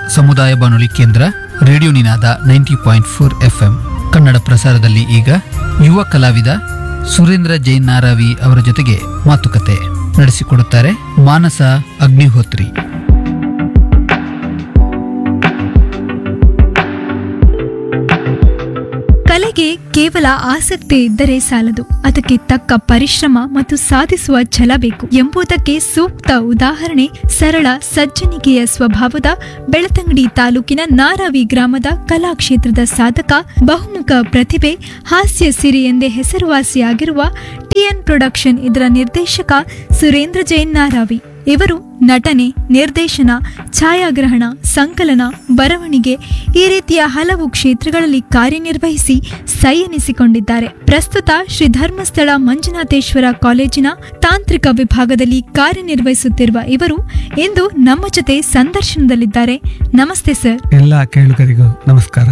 ಸಮುದಾಯ ಬಾನುಲಿ ಕೇಂದ್ರ radio Ninada ninety point four FM Kannada ಪ್ರಸಾರದಲ್ಲಿ ಈಗ ಯುವ ಕಲಾವಿದ ಸುರೇಂದ್ರ ಜೈನ್ ನಾರಾವಿ ಅವರ ಜೊತೆಗೆ ಮಾತುಕತೆ ನಡೆಸಿಕೊಡುತ್ತಾರೆ ಮಾನಸ ಅಗ್ನಿಹೋತ್ರಿ ಕಲೆಗೆ ಕೇವಲ ಆಸಕ್ತಿ ಇದ್ದರೆ ಸಾಲದು ಅದಕ್ಕೆ ತಕ್ಕ ಪರಿಶ್ರಮ ಮತ್ತು ಸಾಧಿಸುವ ಛಲ ಬೇಕು ಎಂಬುದಕ್ಕೆ ಸೂಕ್ತ ಉದಾಹರಣೆ ಸರಳ ಸಜ್ಜನಿಕೆಯ ಸ್ವಭಾವದ ಬೆಳತಂಗಡಿ ತಾಲೂಕಿನ ನಾರಾವಿ ಗ್ರಾಮದ ಕಲಾಕ್ಷೇತ್ರದ ಸಾಧಕ ಬಹುಮುಖ ಪ್ರತಿಭೆ ಹಾಸ್ಯ ಸಿರಿ ಎಂದೇ ಹೆಸರುವಾಸಿಯಾಗಿರುವ ಟಿಎನ್ ಪ್ರೊಡಕ್ಷನ್ ಇದರ ನಿರ್ದೇಶಕ ಸುರೇಂದ್ರ ಜೈನ್ ನಾರಾವಿ ಇವರು ನಟನೆ ನಿರ್ದೇಶನ ಛಾಯಾಗ್ರಹಣ ಸಂಕಲನ ಬರವಣಿಗೆ ಈ ರೀತಿಯ ಹಲವು ಕ್ಷೇತ್ರಗಳಲ್ಲಿ ಕಾರ್ಯನಿರ್ವಹಿಸಿ ಸೈ ಎನಿಸಿಕೊಂಡಿದ್ದಾರೆ ಪ್ರಸ್ತುತ ಶ್ರೀ ಧರ್ಮಸ್ಥಳ ಮಂಜುನಾಥೇಶ್ವರ ಕಾಲೇಜಿನ ತಾಂತ್ರಿಕ ವಿಭಾಗದಲ್ಲಿ ಕಾರ್ಯನಿರ್ವಹಿಸುತ್ತಿರುವ ಇವರು ಇಂದು ನಮ್ಮ ಜೊತೆ ಸಂದರ್ಶನದಲ್ಲಿದ್ದಾರೆ ನಮಸ್ತೆ ಸರ್ ಎಲ್ಲ ಕೇಳುಗರಿಗೂ ನಮಸ್ಕಾರ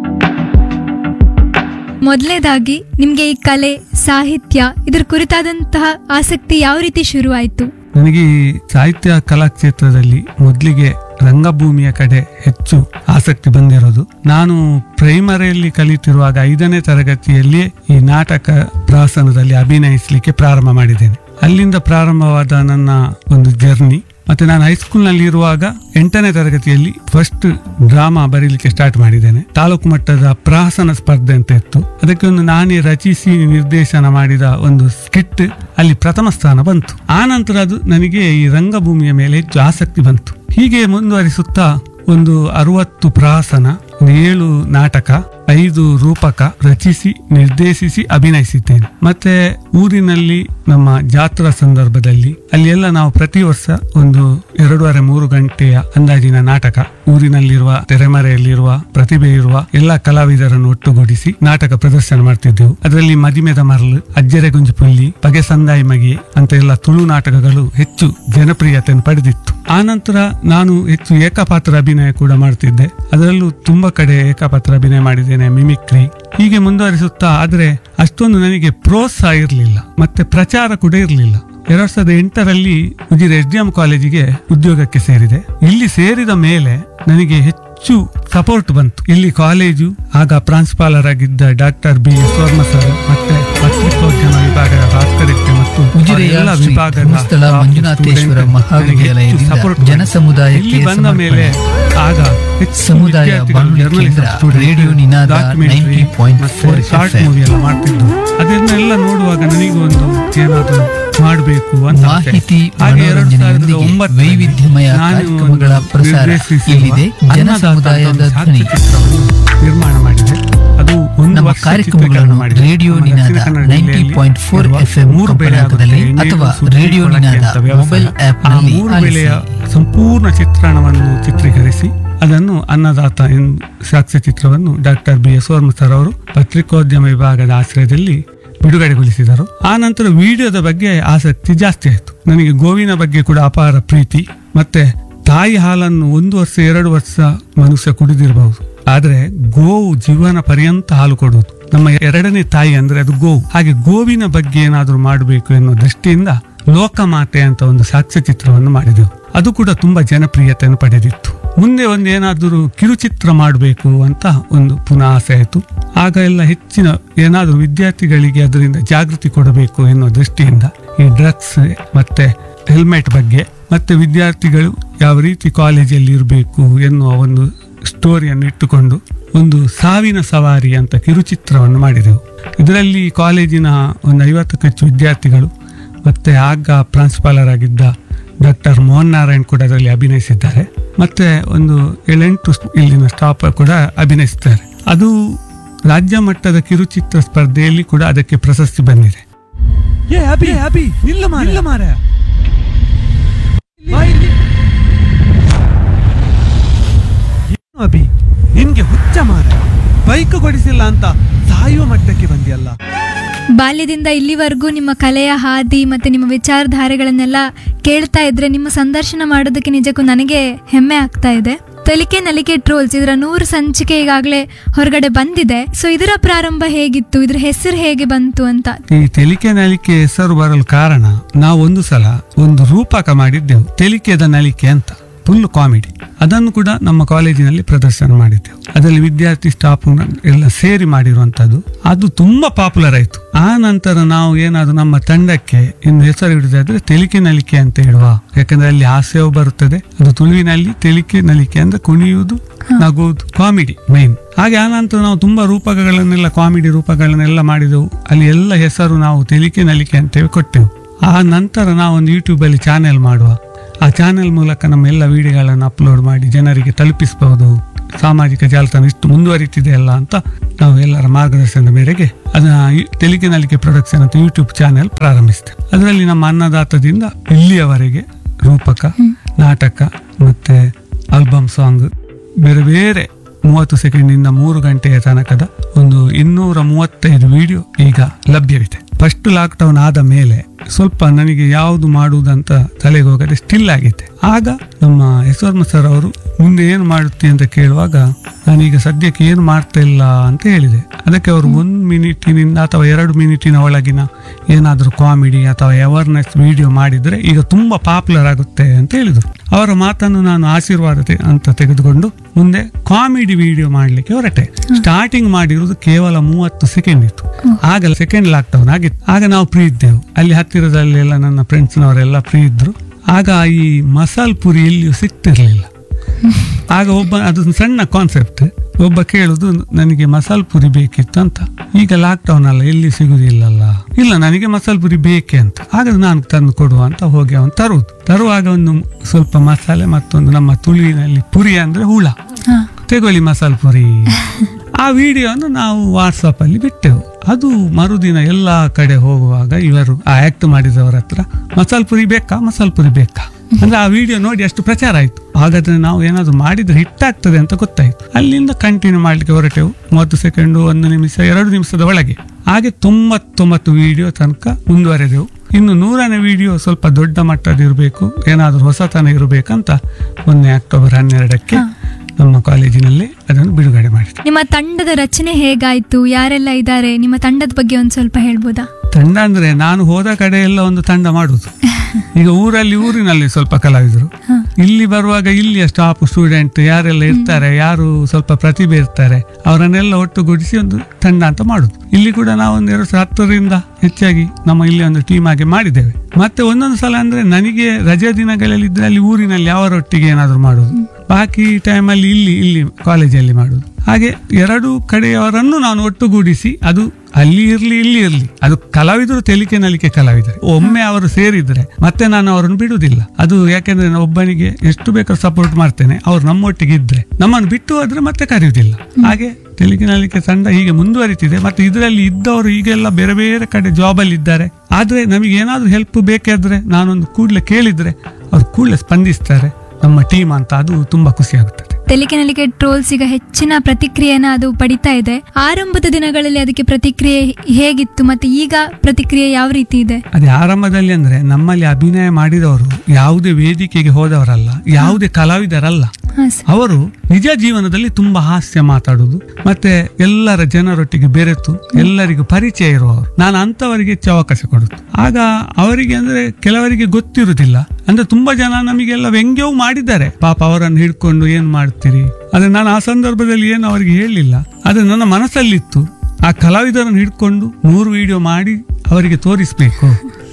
ಮೊದಲನೇದಾಗಿ ನಿಮ್ಗೆ ಈ ಕಲೆ ಸಾಹಿತ್ಯ ಇದ್ರ ಕುರಿತಾದಂತಹ ಆಸಕ್ತಿ ಯಾವ ರೀತಿ ಶುರುವಾಯಿತು ನನಗೆ ಈ ಸಾಹಿತ್ಯ ಕಲಾಕ್ಷೇತ್ರದಲ್ಲಿ ಮೊದಲಿಗೆ ರಂಗಭೂಮಿಯ ಕಡೆ ಹೆಚ್ಚು ಆಸಕ್ತಿ ಬಂದಿರೋದು ನಾನು ಪ್ರೈಮರಿಯಲ್ಲಿ ಕಲಿತಿರುವಾಗ ಐದನೇ ತರಗತಿಯಲ್ಲಿ ಈ ನಾಟಕ ಪ್ರಹಸನದಲ್ಲಿ ಅಭಿನಯಿಸಲಿಕ್ಕೆ ಪ್ರಾರಂಭ ಮಾಡಿದ್ದೇನೆ ಅಲ್ಲಿಂದ ಪ್ರಾರಂಭವಾದ ನನ್ನ ಒಂದು ಜರ್ನಿ ಮತ್ತೆ ನಾನು ಹೈಸ್ಕೂಲ್ನಲ್ಲಿ ಇರುವಾಗ ಎಂಟನೇ ತರಗತಿಯಲ್ಲಿ ಫಸ್ಟ್ ಡ್ರಾಮಾ ಬರೀಲಿಕ್ಕೆ ಸ್ಟಾರ್ಟ್ ಮಾಡಿದ್ದೇನೆ ತಾಲೂಕು ಮಟ್ಟದ ಪ್ರಹಸನ ಸ್ಪರ್ಧೆ ಅಂತ ಇತ್ತು ಅದಕ್ಕೆ ಒಂದು ನಾನೇ ರಚಿಸಿ ನಿರ್ದೇಶನ ಮಾಡಿದ ಒಂದು ಸ್ಕಿಟ್ ಅಲ್ಲಿ ಪ್ರಥಮ ಸ್ಥಾನ ಬಂತು ಆ ನಂತರ ಅದು ನನಗೆ ಈ ರಂಗಭೂಮಿಯ ಮೇಲೆ ಹೆಚ್ಚು ಆಸಕ್ತಿ ಬಂತು ಹೀಗೆ ಮುಂದುವರಿಸುತ್ತಾ ಒಂದು ಅರವತ್ತು ಪ್ರಹಸನ ಒಂದು ಏಳು ನಾಟಕ ಐದು ರೂಪಕ ರಚಿಸಿ ನಿರ್ದೇಶಿಸಿ ಅಭಿನಯಿಸಿದ್ದೇನೆ ಮತ್ತೆ ಊರಿನಲ್ಲಿ ನಮ್ಮ ಜಾತ್ರಾ ಸಂದರ್ಭದಲ್ಲಿ ಅಲ್ಲಿ ಎಲ್ಲ ನಾವು ಪ್ರತಿ ವರ್ಷ ಒಂದು ಎರಡೂವರೆ ಮೂರು ಗಂಟೆಯ ಅಂದಾಜಿನ ನಾಟಕ ಊರಿನಲ್ಲಿರುವ ತೆರೆಮರೆಯಲ್ಲಿರುವ ಪ್ರತಿಭೆ ಇರುವ ಎಲ್ಲ ಕಲಾವಿದರನ್ನು ಒಟ್ಟುಗೂಡಿಸಿ ನಾಟಕ ಪ್ರದರ್ಶನ ಮಾಡ್ತಿದ್ದೆವು ಅದರಲ್ಲಿ ಮದಿಮೆದ ಮರಳು ಅಜ್ಜರೆ ಗುಂಜುಪುಲ್ಲಿ ಬಗೆ ಸಂದಾಯಿ ಮಗಿ ಅಂತ ಎಲ್ಲ ತುಳು ನಾಟಕಗಳು ಹೆಚ್ಚು ಜನಪ್ರಿಯತೆಯನ್ನು ಪಡೆದಿತ್ತು ಆ ನಂತರ ನಾನು ಹೆಚ್ಚು ಏಕಪಾತ್ರ ಅಭಿನಯ ಕೂಡ ಮಾಡ್ತಿದ್ದೆ ಅದರಲ್ಲೂ ತುಂಬಾ ಕಡೆ ಏಕಪಾತ್ರ ಅಭಿನಯ ಮಾಡಿದ್ದೇನೆ ಮಿಮಿಕ್ರಿ ಹೀಗೆ ಮುಂದುವರಿಸುತ್ತಾ ಆದ್ರೆ ಅಷ್ಟೊಂದು ನನಗೆ ಪ್ರೋತ್ಸಾಹ ಇರಲಿಲ್ಲ ಮತ್ತೆ ಪ್ರಚಾರ ಕೂಡ ಇರಲಿಲ್ಲ ಎರಡ್ ಸಾವಿರದ ಎಂಟರಲ್ಲಿ ಉಜಿರೆ ಎಸ್ ಡಿ ಎಂ ಕಾಲೇಜಿಗೆ ಉದ್ಯೋಗಕ್ಕೆ ಸೇರಿದೆ ಇಲ್ಲಿ ಸೇರಿದ ಮೇಲೆ ನನಗೆ ಹೆಚ್ಚು ಸಪೋರ್ಟ್ ಬಂತು ಇಲ್ಲಿ ಕಾಲೇಜು ಆಗ ಪ್ರಾಂಶುಪಾಲರಾಗಿದ್ದ doctor B S Verma sir ಮತ್ತೆ ಪತ್ರಿಕೋದ್ಯಮ ವಿಭಾಗದ ಭಾಸ್ಕರಕ್ಕೆ ಮತ್ತು ಉಜಿರೆಯ ಎಲ್ಲ ಶ್ರೀ ವಿಭಾಗದ ಧರ್ಮಸ್ಥಳ staff, ಮಂಜುನಾಥೇಶ್ವರ student ಮಹಾವಿದ್ಯಾಲಯದಿಂದ ನನಗೆ ಹೆಚ್ಚು support ಜನ ಮಾಡಿತು. ಸಮುದಾಯಕ್ಕೆ ಇಲ್ಲಿ ಬಂದ ಮೇಲೆ ಆಗ ಹೆಚ್ಚು ಸಮುದಾಯ ವಿದ್ಯಾರ್ಥಿಗಳು ಬಾನುಲಿ journalism ಕೇಂದ್ರ student, ರೇಡಿಯೋ ನಿನಾದ documentary 90.4 ಮತ್ತೆ ಶಾರ್ಟ್ FM. ಮೂವಿ ಎಲ್ಲ ಮಾಡ್ತಿದ್ದು ಅದನ್ನೆಲ್ಲ ನೋಡುವಾಗ ನನಗೂ ಒಂದು ಏನಾದ್ರು ಮಾಡಬೇಕು ಅಂತ ಆಸೆ. ಮಾಹಿತಿ ಹಾಗೆ ಎರಡು ಸಾವಿರದ ಮನೋರಂಜನೆಯೊಂದಿಗೆ ಒಂಬತ್ತರಲ್ಲಿ ವೈವಿಧ್ಯಮಯ ನಾನು ಕಾರ್ಯಕ್ರಮಗಳ ಒಂದು ಪ್ರಸಾರ ನಿರ್ದೇಶಿಸಿರುವ ಇಲ್ಲಿದೆ ಜನ ಅನ್ನದಾತ ಅಂತ ಸಮುದಾಯದ ಒಂದು ಧ್ವನಿ ಸಾಕ್ಷ್ಯಚಿತ್ರವನ್ನು ನಿರ್ಮಾಣ ಮಾಡಿದೆ ಅದು ಒಂದು ನಮ್ಮ ವರ್ಷ ಕಾರ್ಯಕ್ರಮಗಳನ್ನು ಚಿತ್ರೀಕರಣ ಮಾಡಿದೆ. ರೇಡಿಯೋ ನಮ್ಮ ನಿನಾದ ದಕ್ಷಿಣ ಕನ್ನಡ ನೈಂಟಿ ಜಿಲ್ಲೆಯಲ್ಲಿ ಪಾಯಿಂಟ್ ಫೋರ್ ಇರುವ ಎಫ್ ಎಂ ಮೂರು ಬೆಳೆ ಕಂಪನಾಂಕದಲ್ಲಿ ಆಗುತ್ತೆ. ಅಥವಾ ಎಣ್ಣೆ, ರೇಡಿಯೋ ಸುದ್ದಿ, ನಿನಾದ ಕೊಳಕೆ ಅಂತ ವ್ಯವಸಾಯ. ಮೊಬೈಲ್ ಆಪ್ ಆ ನಲ್ಲಿ ಮೂರು ಆಲಿಸಿ. ಬೆಳೆಯ ಸಂಪೂರ್ಣ ಚಿತ್ರಣವನ್ನು ಚಿತ್ರೀಕರಿಸಿ ಅದನ್ನು ಅನ್ನದಾತ ಎಂದು ಸಾಕ್ಷ್ಯಚಿತ್ರವನ್ನು doctor B S Verma sir ಅವರು ಪತ್ರಿಕೋದ್ಯಮ ವಿಭಾಗದ ಆಶ್ರಯದಲ್ಲಿ ಬಿಡುಗಡೆಗೊಳಿಸಿದರು ಆ ನಂತರ ವಿಡಿಯೋದ ಬಗ್ಗೆ ಆಸಕ್ತಿ ಜಾಸ್ತಿ ಆಯಿತು ನನಗೆ ಗೋವಿನ ಬಗ್ಗೆ ಕೂಡ ಅಪಾರ ಪ್ರೀತಿ ಮತ್ತೆ ತಾಯಿ ಹಾಲನ್ನು ಒಂದು ವರ್ಷ ಎರಡು ವರ್ಷ ಮನುಷ್ಯ ಕುಡಿದಿರಬಹುದು ಆದ್ರೆ ಗೋವು ಜೀವನ ಪರ್ಯಂತ ಹಾಲು ಕೊಡುವುದು ನಮ್ಮ ಎರಡನೇ ತಾಯಿ ಅಂದ್ರೆ ಅದು ಗೋವು ಹಾಗೆ ಗೋವಿನ ಬಗ್ಗೆ ಏನಾದರೂ ಮಾಡಬೇಕು ಎನ್ನುವ ದೃಷ್ಟಿಯಿಂದ ಲೋಕಮಾತೆ ಅಂತ ಒಂದು ಸಾಕ್ಷ್ಯಚಿತ್ರವನ್ನು ಮಾಡಿದೆವು ಅದು ಕೂಡ ತುಂಬಾ ಜನಪ್ರಿಯತೆಯನ್ನು ಪಡೆದಿತ್ತು ಮುಂದೆ ಒಂದು ಏನಾದರೂ ಕಿರುಚಿತ್ರ ಮಾಡಬೇಕು ಅಂತ ಒಂದು ಪುನಃ ಆಸೆ ಆಯಿತು ಆಗ ಎಲ್ಲ ಹೆಚ್ಚಿನ ಏನಾದರೂ ವಿದ್ಯಾರ್ಥಿಗಳಿಗೆ ಅದರಿಂದ ಜಾಗೃತಿ ಕೊಡಬೇಕು ಎನ್ನುವ ದೃಷ್ಟಿಯಿಂದ ಈ ಡ್ರಗ್ಸ್ ಮತ್ತೆ ಹೆಲ್ಮೆಟ್ ಬಗ್ಗೆ ಮತ್ತೆ ವಿದ್ಯಾರ್ಥಿಗಳು ಯಾವ ರೀತಿ ಕಾಲೇಜಲ್ಲಿ ಇರಬೇಕು ಎನ್ನುವ ಒಂದು ಸ್ಟೋರಿಯನ್ನು ಇಟ್ಟುಕೊಂಡು ಒಂದು ಸಾವಿನ ಸವಾರಿ ಅಂತ ಕಿರುಚಿತ್ರವನ್ನು ಮಾಡಿದೆವು ಇದರಲ್ಲಿ ಕಾಲೇಜಿನ ಒಂದು ಐವತ್ತಕ್ಕೂ ಹೆಚ್ಚು ವಿದ್ಯಾರ್ಥಿಗಳು ಮತ್ತೆ ಆಗ ಪ್ರಾಂಶುಪಾಲರಾಗಿದ್ದ ಡಾಕ್ಟರ್ ಮೋಹನ್ ನಾರಾಯಣ್ ಕೂಡ ಅದರಲ್ಲಿ ಅಭಿನಯಿಸಿದ್ದಾರೆ ಮತ್ತೆ ಒಂದು ಏಳೆಂಟು ಇಲ್ಲಿನ ಸ್ಟಾಫ್ ಕೂಡ ಅಭಿನಯಿಸಿದ್ದಾರೆ ಅದು ರಾಜ್ಯ ಮಟ್ಟದ ಕಿರುಚಿತ್ರ ಸ್ಪರ್ಧೆಯಲ್ಲಿ ಕೂಡ ಅದಕ್ಕೆ ಪ್ರಶಸ್ತಿ ಬಂದಿದೆ ಏ ಅಭಿ ಅಭಿ ನಿಲ್ಲ ಮಾರ ನಿಲ್ಲ ಮಾರ ಬಾ ಇಲ್ಲಿ. ಏನು ಅಭಿ ನಿನ್ಗೆ ಹುಚ್ಚ ಮಾರ ಬೈಕ್ ಕೊಡಿಸಿಲ್ಲ ಅಂತ ಸಾಯುವ ಮಟ್ಟಕ್ಕೆ ಬಂದಿಯಲ್ಲ ಬಾಲ್ಯದಿಂದ ಇಲ್ಲಿವರೆಗೂ ನಿಮ್ಮ ಕಲೆಯ ಹಾದಿ ಮತ್ತೆ ನಿಮ್ಮ ವಿಚಾರಧಾರೆಗಳನ್ನೆಲ್ಲ ಕೇಳ್ತಾ ಇದ್ರೆ ನಿಮ್ಮ ಸಂದರ್ಶನ ಮಾಡೋದಕ್ಕೆ ನಿಜಕ್ಕೂ ನನಗೆ ಹೆಮ್ಮೆ ಆಗ್ತಾ ಇದೆ ತಲಿಕೆ ನಲಿಕೆ ಟ್ರೋಲ್ಸ್ ಇದರ ನೂರು ಸಂಚಿಕೆ ಈಗಾಗಲೇ ಹೊರಗಡೆ ಬಂದಿದೆ ಸೊ ಇದರ ಪ್ರಾರಂಭ ಹೇಗಿತ್ತು ಇದ್ರ ಹೆಸರು ಹೇಗೆ ಬಂತು ಅಂತ ಈ ತೆಲಿಕೆ ನಲಿಕೆ ಹೆಸರು ಬರಲು ಕಾರಣ ನಾವು ಒಂದು ಸಲ ಒಂದು ರೂಪಕ ಮಾಡಿದ್ದೆವು ತೆಲಿಕೆದ ನಲಿಕೆ ಅಂತ ಫುಲ್ ಕಾಮಿಡಿ ಅದನ್ನು ಕೂಡ ನಮ್ಮ ಕಾಲೇಜಿನಲ್ಲಿ ಪ್ರದರ್ಶನ ಮಾಡಿದ್ದೆವು ಅದರಲ್ಲಿ ವಿದ್ಯಾರ್ಥಿ ಸ್ಟಾಫ್ ಎಲ್ಲ ಸೇರಿ ಮಾಡಿರುವಂತದ್ದು ಅದು ತುಂಬಾ ಪಾಪ್ಯುಲರ್ ಆಯ್ತು ಆ ನಂತರ ನಾವು ಏನಾದ್ರು ನಮ್ಮ ತಂಡಕ್ಕೆ ಇನ್ನು ಹೆಸರು ಹಿಡಿದಾದ್ರೆ ತೆಲಿಕೆ ನಲಿಕೆ ಅಂತ ಹೇಳುವ ಯಾಕಂದ್ರೆ ಅಲ್ಲಿ ಹಾಸ್ಯವು ಬರುತ್ತದೆ ಅದು ತುಳುವಿನಲ್ಲಿ ತೆಲಿಕೆ ನಲಿಕೆ ಅಂದ್ರೆ ಕುಣಿಯುವುದು ನಗುವುದು ಕಾಮಿಡಿ ಮೈನ್ ಹಾಗೆ ಆ ನಂತರ ನಾವು ತುಂಬಾ ರೂಪಕಗಳನ್ನೆಲ್ಲ ಕಾಮಿಡಿ ರೂಪಗಳನ್ನೆಲ್ಲ ಮಾಡಿದೆವು ಅಲ್ಲಿ ಎಲ್ಲ ಹೆಸರು ನಾವು ತೆಲಿಕೆ ನಲಿಕೆ ಅಂತೇಳಿ ಕೊಟ್ಟೆವು ಆ ನಂತರ ನಾವು ಒಂದು ಯೂಟ್ಯೂಬ್ ಅಲ್ಲಿ ಚಾನೆಲ್ ಮಾಡುವ ಆ ಚಾನೆಲ್ ಮೂಲಕ ನಮ್ಮ ಎಲ್ಲ ವಿಡಿಯೋಗಳನ್ನು ಅಪ್ಲೋಡ್ ಮಾಡಿ ಜನರಿಗೆ ತಲುಪಿಸಬಹುದು ಸಾಮಾಜಿಕ ಜಾಲತಾಣ ಇಷ್ಟು ಮುಂದುವರಿತಿದೆ ಅಲ್ಲ ಅಂತ ನಾವು ಎಲ್ಲರ ಮಾರ್ಗದರ್ಶನದ ಮೇರೆಗೆ ಅದನ್ನ ಈ ತೆಲಿಕೆ ನಲಿಕೆ ಪ್ರೊಡಕ್ಷನ್ ಅಂತ ಯೂಟ್ಯೂಬ್ ಚಾನೆಲ್ ಪ್ರಾರಂಭಿಸಿದೆ ಅದರಲ್ಲಿ ನಮ್ಮ ಅನ್ನದಾತದಿಂದ ಇಲ್ಲಿಯವರೆಗೆ ರೂಪಕ ನಾಟಕ ಮತ್ತೆ ಆಲ್ಬಮ್ ಸಾಂಗ್ ಬೇರೆ ಬೇರೆ ಮೂವತ್ತು ಸೆಕೆಂಡಿಂದ ಮೂರು ಗಂಟೆಯ ತನಕದ ಒಂದು ಇನ್ನೂರ ಮೂವತ್ತೈದು ವಿಡಿಯೋ ಈಗ ಲಭ್ಯವಿದೆ ಫಸ್ಟ್ ಲಾಕ್ಡೌನ್ ಆದ ಮೇಲೆ ಸ್ವಲ್ಪ ನನಗೆ ಯಾವುದು ಮಾಡುವುದಂತ ತಲೆಗೆ ಹೋಗದೆ ಸ್ಟಿಲ್ ಆಗಿದ್ದೆ ಆಗ ನಮ್ಮ ಯಶೋರ್ಮ ಸರ್ ಅವರು ಮುಂದೆ ಏನು ಮಾಡುತ್ತಿ ಅಂತ ಕೇಳುವಾಗ ನಾನೀಗ ಸದ್ಯಕ್ಕೆ ಏನು ಮಾಡ್ತಾ ಇಲ್ಲ ಅಂತ ಹೇಳಿದೆ ಅದಕ್ಕೆ ಅವರು ಒಂದು ಮಿನಿಟಿನಿಂದ ಅಥವಾ ಎರಡು ಮಿನಿಟಿನ ಒಳಗಿನ ಏನಾದರೂ ಕಾಮಿಡಿ ಅಥವಾ ಅವೇರ್ನೆಸ್ ವಿಡಿಯೋ ಮಾಡಿದರೆ ಈಗ ತುಂಬಾ ಪಾಪ್ಯುಲರ್ ಆಗುತ್ತೆ ಅಂತ ಹೇಳಿದರು ಅವರ ಮಾತನ್ನು ನಾನು ಆಶೀರ್ವಾದ ತೆ- ಅಂತ ತೆಗೆದುಕೊಂಡು ಮುಂದೆ ಕಾಮಿಡಿ ವಿಡಿಯೋ ಮಾಡಲಿಕ್ಕೆ ಹೊರಟೆ ಸ್ಟಾರ್ಟಿಂಗ್ ಮಾಡಿರುವುದು ಕೇವಲ ಮೂವತ್ತು ಸೆಕೆಂಡ್ ಇತ್ತು ಆಗ ಸೆಕೆಂಡ್ ಲಾಕ್ಡೌನ್ ಆಗಿತ್ತು ಆಗ ನಾವು ಫ್ರೀ ಇದ್ದೆವು ಅಲ್ಲಿ ಹತ್ತಿರದಲ್ಲಿ ಎಲ್ಲ ನನ್ನ ಫ್ರೆಂಡ್ಸ್ನವರೆಲ್ಲ ಫ್ರೀ ಇದ್ರು ಆಗ ಈ ಮಸಾಲ್ ಪುರಿ ಎಲ್ಲಿಯೂ ಸಿಗ್ತಿರ್ಲಿಲ್ಲ ಆಗ ಒಬ್ಬ ಅದೊಂದು ಸಣ್ಣ ಕಾನ್ಸೆಪ್ಟ್ ಒಬ್ಬ ಕೇಳುದು ನನಗೆ ಮಸಾಲ್ ಪುರಿ ಬೇಕಿತ್ತು ಅಂತ ಈಗ ಲಾಕ್ಡೌನ್ ಅಲ್ಲ ಎಲ್ಲಿ ಸಿಗುದಿಲ್ಲಲ್ಲ ಇಲ್ಲ ನನಗೆ ಮಸಾಲ್ ಪುರಿ ಬೇಕೆ ಅಂತ ಆಗ ನಾನು ತಂದು ಕೊಡುವ ಅಂತ ಹೋಗಿ ಅವನು ತರುವುದು ತರುವಾಗ ಒಂದು ಸ್ವಲ್ಪ ಮಸಾಲೆ ಮತ್ತೊಂದು ನಮ್ಮ ತುಳುವಿನಲ್ಲಿ ಪುರಿ ಅಂದ್ರೆ ಹುಳ ಹಾ ತೆಗೊಳ್ಳಿ ಮಸಾಲ್ ಪುರಿ ಆ ವಿಡಿಯೋನು ನಾವು ವಾಟ್ಸಪ್ ಅಲ್ಲಿ ಬಿಟ್ಟೆವು ಅದು ಮರುದಿನ ಎಲ್ಲ ಕಡೆ ಹೋಗುವಾಗ ಇವರು ಆ ಆಕ್ಟ್ ಮಾಡಿದವರ ಹತ್ರ ಮಸಾಲ್ ಪುರಿ ಬೇಕಾ ಮಸಾಲ್ ಪುರಿ ಬೇಕಾ ಅಂದ್ರೆ ಆ ವಿಡಿಯೋ ನೋಡಿ ಅಷ್ಟು ಪ್ರಚಾರ ಆಯ್ತು ಹಾಗಾದ್ರೆ ನಾವು ಏನಾದ್ರು ಮಾಡಿದ್ರೆ ಹಿಟ್ ಆಗ್ತದೆ ಅಂತ ಗೊತ್ತಾಯ್ತು ಅಲ್ಲಿಂದ ಕಂಟಿನ್ಯೂ ಮಾಡ್ಲಿಕ್ಕೆ ಹೊರಟೆವು ಮೂವತ್ತು ಸೆಕೆಂಡು ಒಂದು ನಿಮಿಷ ಎರಡು ನಿಮಿಷದ ಒಳಗೆ ಹಾಗೆ ತೊಂಬತ್ತೊಂಬತ್ತು ವಿಡಿಯೋ ತನಕ ಮುಂದುವರೆದೆವು ಇನ್ನು ನೂರನೇ ವಿಡಿಯೋ ಸ್ವಲ್ಪ ದೊಡ್ಡ ಮಟ್ಟದ ಇರಬೇಕು ಏನಾದರೂ ಹೊಸತನ ಇರಬೇಕಂತ ಮೊನ್ನೆ ಅಕ್ಟೋಬರ್ ಹನ್ನೆರಡಕ್ಕೆ ನಮ್ಮ ಕಾಲೇಜಿನಲ್ಲಿ ಅದನ್ನು ಬಿಡುಗಡೆ ಮಾಡಿದೆ ನಿಮ್ಮ ತಂಡದ ರಚನೆ ಹೇಗಾಯ್ತು ಯಾರೆಲ್ಲ ಇದ್ದಾರೆ ನಿಮ್ಮ ತಂಡದ ಬಗ್ಗೆ ಒಂದ್ ಸ್ವಲ್ಪ ಹೇಳ್ಬೋದಾ ತಂಡ ಅಂದ್ರೆ ನಾನು ಹೋದ ಕಡೆ ಎಲ್ಲ ಒಂದು ತಂಡ ಮಾಡುದು ಈಗ ಊರಲ್ಲಿ ಊರಿನಲ್ಲಿ ಸ್ವಲ್ಪ ಕಲಾವಿದರು ಇಲ್ಲಿ ಬರುವಾಗ ಇಲ್ಲಿಯ ಸ್ಟಾಫ್ ಸ್ಟೂಡೆಂಟ್ ಯಾರೆಲ್ಲ ಇರ್ತಾರೆ ಯಾರು ಸ್ವಲ್ಪ ಪ್ರತಿಭೆ ಇರ್ತಾರೆ ಅವರನ್ನೆಲ್ಲ ಒಟ್ಟುಗೂಡಿಸಿ ಒಂದು ತಂಡ ಅಂತ ಮಾಡುದು ಇಲ್ಲಿ ಕೂಡ ನಾವು ಒಂದು ಎರಡು ಸಾವಿರದ ಹತ್ತರಿಂದ ಹೆಚ್ಚಾಗಿ ನಮ್ಮ ಇಲ್ಲಿ ಒಂದು ಟೀಮ್ ಆಗಿ ಮಾಡಿದ್ದೇವೆ ಮತ್ತೆ ಒಂದೊಂದು ಸಲ ಅಂದ್ರೆ ನನಗೆ ರಜೆ ದಿನಗಳಲ್ಲಿ ಇದ್ರೆ ಅಲ್ಲಿ ಊರಿನಲ್ಲಿ ಅವರೊಟ್ಟಿಗೆ ಏನಾದ್ರು ಮಾಡುದು ಬಾಕಿ ಟೈಮಲ್ಲಿ ಇಲ್ಲಿ ಇಲ್ಲಿ ಕಾಲೇಜಲ್ಲಿ ಮಾಡುದು ಹಾಗೆ ಎರಡು ಕಡೆಯವರನ್ನು ನಾನು ಒಟ್ಟುಗೂಡಿಸಿ ಅದು ಅಲ್ಲಿ ಇರ್ಲಿ ಇಲ್ಲಿ ಇರ್ಲಿ ಅದು ಕಲಾವಿದರು ತೆಲಿಕೆ ನಲಿಕೆ ಕಲಾವಿದರು ಒಮ್ಮೆ ಅವರು ಸೇರಿದ್ರೆ ಮತ್ತೆ ನಾನು ಅವರನ್ನು ಬಿಡುವುದಿಲ್ಲ ಅದು ಯಾಕೆಂದ್ರೆ ನಾನು ಒಬ್ಬನಿಗೆ ಎಷ್ಟು ಬೇಕಾದ್ರೂ ಸಪೋರ್ಟ್ ಮಾಡ್ತೇನೆ ಅವ್ರು ನಮ್ಮೊಟ್ಟಿಗೆ ಇದ್ರೆ ನಮ್ಮನ್ನು ಬಿಟ್ಟು ಹೋದ್ರೆ ಮತ್ತೆ ಕರೆಯುವುದಿಲ್ಲ ಹಾಗೆ ತೆಲಿಕೆ ನಲಿಕೆ ತಂಡ ಹೀಗೆ ಮುಂದುವರಿತಿದೆ ಮತ್ತೆ ಇದರಲ್ಲಿ ಇದ್ದವರು ಈಗೆಲ್ಲ ಬೇರೆ ಬೇರೆ ಕಡೆ ಜಾಬ್ ಅಲ್ಲಿ ಇದ್ದಾರೆ ಆದ್ರೆ ನಮಗೆ ಏನಾದ್ರೂ ಹೆಲ್ಪ್ ಬೇಕಾದ್ರೆ ನಾನೊಂದು ಕೂಡಲೇ ಕೇಳಿದ್ರೆ ಅವ್ರು ಕೂಡಲೇ ಸ್ಪಂದಿಸ್ತಾರೆ ನಮ್ಮ ಟೀಮ್ ಅಂತ ಅದು ತುಂಬಾ ಖುಷಿ ಆಗುತ್ತದೆ ತೆಲಿಕೆ ನಲಿಕೆ ಟ್ರೋಲ್ಸ್ ಈಗ ಹೆಚ್ಚಿನ ಪ್ರತಿಕ್ರಿಯೆನ ಅದು ಪಡಿತಾ ಇದೆ ಆರಂಭದ ದಿನಗಳಲ್ಲಿ ಅದಕ್ಕೆ ಪ್ರತಿಕ್ರಿಯೆ ಹೇಗಿತ್ತು ಮತ್ತೆ ಈಗ ಪ್ರತಿಕ್ರಿಯೆ ಯಾವ ರೀತಿ ಇದೆ ಅದೇ ಆರಂಭದಲ್ಲಿ ಅಂದ್ರೆ ನಮ್ಮಲ್ಲಿ ಅಭಿನಯ ಮಾಡಿದವರು ಯಾವುದೇ ವೇದಿಕೆಗೆ ಹೋದವರಲ್ಲ ಯಾವುದೇ ಕಲಾವಿದರಲ್ಲ ಹಾ ಸರ್ ಅವರು ನಿಜ ಜೀವನದಲ್ಲಿ ತುಂಬಾ ಹಾಸ್ಯ ಮಾತಾಡುದು ಮತ್ತೆ ಎಲ್ಲರ ಜನರೊಟ್ಟಿಗೆ ಬೆರೆತು ಎಲ್ಲರಿಗೂ ಪರಿಚಯ ಇರುವವರು ನಾನು ಅಂತವರಿಗೆ ಹೆಚ್ಚು ಅವಕಾಶ ಕೊಡುದು ಆಗ ಅವರಿಗೆ ಅಂದ್ರೆ ಕೆಲವರಿಗೆ ಗೊತ್ತಿರುವುದಿಲ್ಲ ಅಂದ್ರೆ ತುಂಬಾ ಜನ ನಮಗೆಲ್ಲ ವ್ಯಂಗ್ಯವೂ ಮಾಡಿದ್ದಾರೆ ಪಾಪ ಅವರನ್ನು ಹಿಡ್ಕೊಂಡು ಏನ್ ಮಾಡ್ತೀರಿ ಆದ್ರೆ ನಾನು ಆ ಸಂದರ್ಭದಲ್ಲಿ ಏನು ಅವರಿಗೆ ಹೇಳಲಿಲ್ಲ ಆದ್ರೆ ನನ್ನ ಮನಸ್ಸಲ್ಲಿತ್ತು ಆ ಕಲಾವಿದರನ್ನು ಹಿಡ್ಕೊಂಡು ನೂರು ವಿಡಿಯೋ ಮಾಡಿ ಅವರಿಗೆ ತೋರಿಸ್ಬೇಕು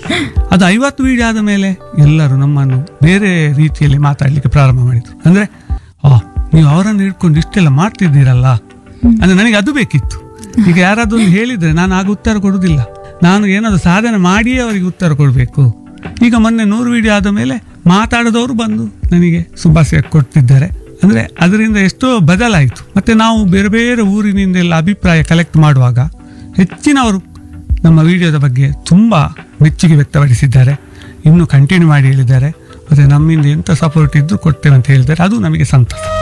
ಅದು ಐವತ್ತು ವಿಡಿಯೋ ಆದ ಮೇಲೆ ಎಲ್ಲರೂ ನಮ್ಮನ್ನು ಬೇರೆ ರೀತಿಯಲ್ಲಿ ಮಾತಾಡ್ಲಿಕ್ಕೆ ಪ್ರಾರಂಭ ಮಾಡಿದ್ರು ಅಂದ್ರೆ ಆ ನೀವು ಅವರನ್ನು ಹಿಡ್ಕೊಂಡು ಇಷ್ಟೆಲ್ಲ ಮಾಡ್ತಿದ್ದೀರಲ್ಲ ಅಂದ್ರೆ ನನಗೆ ಅದು ಬೇಕಿತ್ತು ಈಗ ಯಾರಾದ್ರೂ ಒಂದು ಹೇಳಿದ್ರೆ ನಾನು ಆಗ ಉತ್ತರ ಕೊಡುವುದಿಲ್ಲ ನಾನು ಏನಾದ್ರು ಸಾಧನೆ ಮಾಡಿಯೇ ಅವರಿಗೆ ಉತ್ತರ ಕೊಡಬೇಕು ಈಗ ಮೊನ್ನೆ ನೂರು ವಿಡಿಯೋ ಆದ ಮೇಲೆ ಮಾತಾಡದವರು ಬಂದು ನನಗೆ ಶುಭಾಶಯ ಕೊಡ್ತಿದ್ದಾರೆ ಅಂದ್ರೆ ಅದರಿಂದ ಎಷ್ಟೋ ಬದಲಾಯಿತು ಮತ್ತೆ ನಾವು ಬೇರೆ ಬೇರೆ ಊರಿನಿಂದ ಎಲ್ಲ ಅಭಿಪ್ರಾಯ ಕಲೆಕ್ಟ್ ಮಾಡುವಾಗ ಹೆಚ್ಚಿನವರು ನಮ್ಮ ವಿಡಿಯೋದ ಬಗ್ಗೆ ತುಂಬಾ ಮೆಚ್ಚುಗೆ ವ್ಯಕ್ತಪಡಿಸಿದ್ದಾರೆ ಇನ್ನು ಕಂಟಿನ್ಯೂ ಮಾಡಿ ಹೇಳಿದ್ದಾರೆ ಮತ್ತೆ ನಮ್ಮಿಂದ ಎಂತ ಸಪೋರ್ಟ್ ಇದ್ದು ಕೊಡ್ತೇವೆ ಅಂತ ಹೇಳಿದ್ದಾರೆ ಅದು ನಮಗೆ ಸಂತಸ